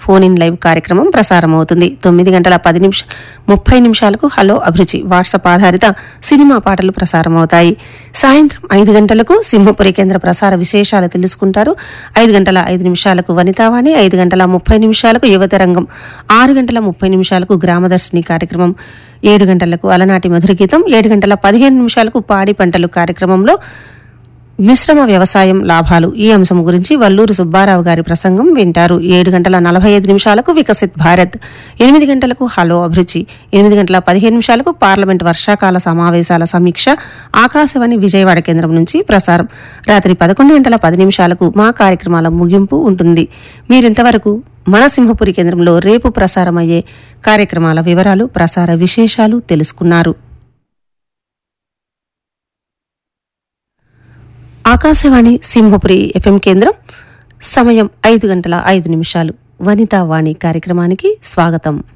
phone in live కార్యక్రమం ప్రసారం అవుతుంది తొమ్మిది గంటల పది నిమిష ముప్పై నిమిషాలకు హలో అభిరుచి వాట్సాప్ ఆధారిత సినిమా పాటలు ప్రసారం అవుతాయి సాయంత్రం ఐదు గంటలకు సింహపురి కేంద్ర ప్రసార విశేషాలు తెలుసుకుంటారు ఐదు గంటల ఐదు నిమిషాలకు వనితావాణి ఐదు గంటల ముప్పై నిమిషాలకు యువత రంగం ఆరు గంటల ముప్పై నిమిషాలకు గ్రామదర్శిని కార్యక్రమం ఏడు గంటలకు అలనాటి మధుర గీతం ఏడు గంటల పదిహేను నిమిషాలకు పాడి పంటలు కార్యక్రమంలో మిశ్రమ వ్యవసాయం లాభాలు ఈ అంశం గురించి వల్లూరు సుబ్బారావు గారి ప్రసంగం వింటారు ఏడు గంటల నలభై ఐదు నిమిషాలకు వికసిత్ భారత్ ఎనిమిది గంటలకు హలో అభిరుచి ఎనిమిది గంటల పదిహేను నిమిషాలకు పార్లమెంట్ వర్షాకాల సమావేశాల సమీక్ష ఆకాశవాణి విజయవాడ కేంద్రం నుంచి ప్రసారం రాత్రి పదకొండు గంటల పది నిమిషాలకు మా కార్యక్రమాల ముగింపు ఉంటుంది మీరింతవరకు మన సింహపురి కేంద్రంలో రేపు ప్రసారమయ్యే కార్యక్రమాల వివరాలు ప్రసార విశేషాలు తెలుసుకున్నారు ఆకాశవాణి సింహపురి ఎఫ్ఎం కేంద్రం సమయం ఐదు గంటల ఐదు నిమిషాలు వనితా వాణి కార్యక్రమానికి స్వాగతం